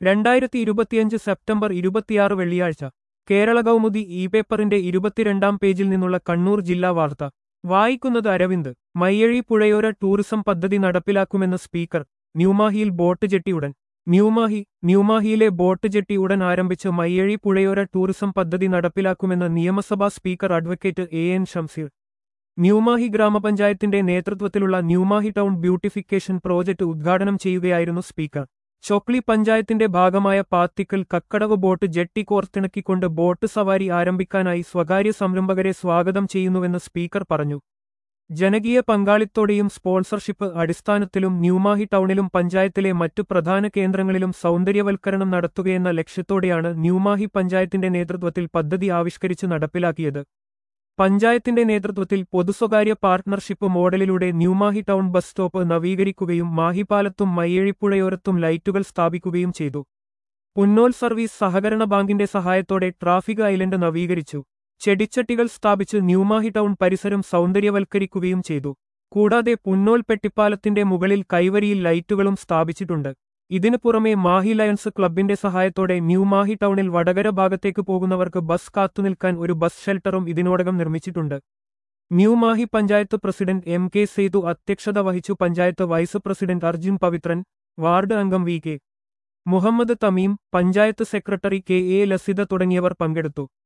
രണ്ടായിരത്തി ഇരുപത്തിയഞ്ച് സെപ്റ്റംബർ ഇരുപത്തിയാറ് വെള്ളിയാഴ്ച കേരള കൗമുദി ഇ പേപ്പറിന്റെ ഇരുപത്തിരണ്ടാം പേജിൽ നിന്നുള്ള കണ്ണൂർ ജില്ലാ വാർത്ത വായിക്കുന്നത് അരവിന്ദ് മയ്യഴി പുഴയോര ടൂറിസം പദ്ധതി നടപ്പിലാക്കുമെന്ന് സ്പീക്കർ ന്യൂമാഹിയിൽ ബോട്ട് ജെട്ടി ഉടൻ ന്യൂമാഹി ന്യൂമാഹിയിലെ ബോട്ട് ജെട്ടി ഉടൻ ആരംഭിച്ച് മയ്യഴി പുഴയോര ടൂറിസം പദ്ധതി നടപ്പിലാക്കുമെന്ന് നിയമസഭാ speaker advocate A N Shamseer New Mahe ഗ്രാമപഞ്ചായത്തിന്റെ നേതൃത്വത്തിലുള്ള ന്യൂമാഹി ടൗൺ ബ്യൂട്ടിഫിക്കേഷൻ പ്രോജക്ട് ഉദ്ഘാടനം ചെയ്യുകയായിരുന്നു സ്പീക്കർ ചൊക്ലി പഞ്ചായത്തിന്റെ ഭാഗമായ പാത്തിക്കൽ കക്കടവ് ബോട്ട് ജെട്ടി കോർത്തിണക്കിക്കൊണ്ട് ബോട്ട് സവാരി ആരംഭിക്കാനായി സ്വകാര്യ സംരംഭകരെ സ്വാഗതം ചെയ്യുന്നുവെന്ന് സ്പീക്കർ പറഞ്ഞു ജനകീയ പങ്കാളിത്തോടെയും സ്പോൺസർഷിപ്പ് അടിസ്ഥാനത്തിലും ന്യൂമാഹി ടൗണിലും പഞ്ചായത്തിലെ മറ്റു പ്രധാന കേന്ദ്രങ്ങളിലും സൗന്ദര്യവൽക്കരണം നടത്തുകയെന്ന ലക്ഷ്യത്തോടെയാണ് ന്യൂമാഹി പഞ്ചായത്തിന്റെ നേതൃത്വത്തിൽ പദ്ധതി ആവിഷ്കരിച്ച് നടപ്പിലാക്കിയത് പഞ്ചായത്തിന്റെ നേതൃത്വത്തിൽ പൊതുസ്വകാര്യ പാർട്ട്ണർഷിപ്പ് മോഡലിലൂടെ ന്യൂമാഹി ടൗൺ ബസ് സ്റ്റോപ്പ് നവീകരിക്കുകയും മാഹിപ്പാലത്തും മയ്യഴിപ്പുഴയോരത്തും ലൈറ്റുകൾ സ്ഥാപിക്കുകയും ചെയ്തു പുന്നോൽ സർവീസ് സഹകരണ ബാങ്കിന്റെ സഹായത്തോടെ ട്രാഫിക് ഐലൻഡ് നവീകരിച്ചു ചെടിച്ചട്ടികൾ സ്ഥാപിച്ച് ന്യൂമാഹി ടൗൺ പരിസരം സൗന്ദര്യവൽക്കരിക്കുകയും ചെയ്തു കൂടാതെ പുന്നോൽ പെട്ടിപ്പാലത്തിന്റെ മുകളിൽ കൈവരിയിൽ ലൈറ്റുകളും സ്ഥാപിച്ചിട്ടുണ്ട് ഇതിനു പുറമെ മാഹി ലയൺസ് ക്ലബിന്റെ സഹായത്തോടെ ന്യൂ മാഹി ടൗണിൽ വടകര ഭാഗത്തേക്ക് പോകുന്നവർക്ക് ബസ് കാത്തുനിൽക്കാൻ ഒരു ബസ് ഷെൽട്ടറും ഇതിനോടകം നിർമ്മിച്ചിട്ടുണ്ട് new Mahe panchayat president M K Sethu അധ്യക്ഷത വഹിച്ചു panchayat vice president Arjun Pavithran ward അംഗം V K Muhammad Thameem panchayat secretary K A Lasitha തുടങ്ങിയവർ പങ്കെടുത്തു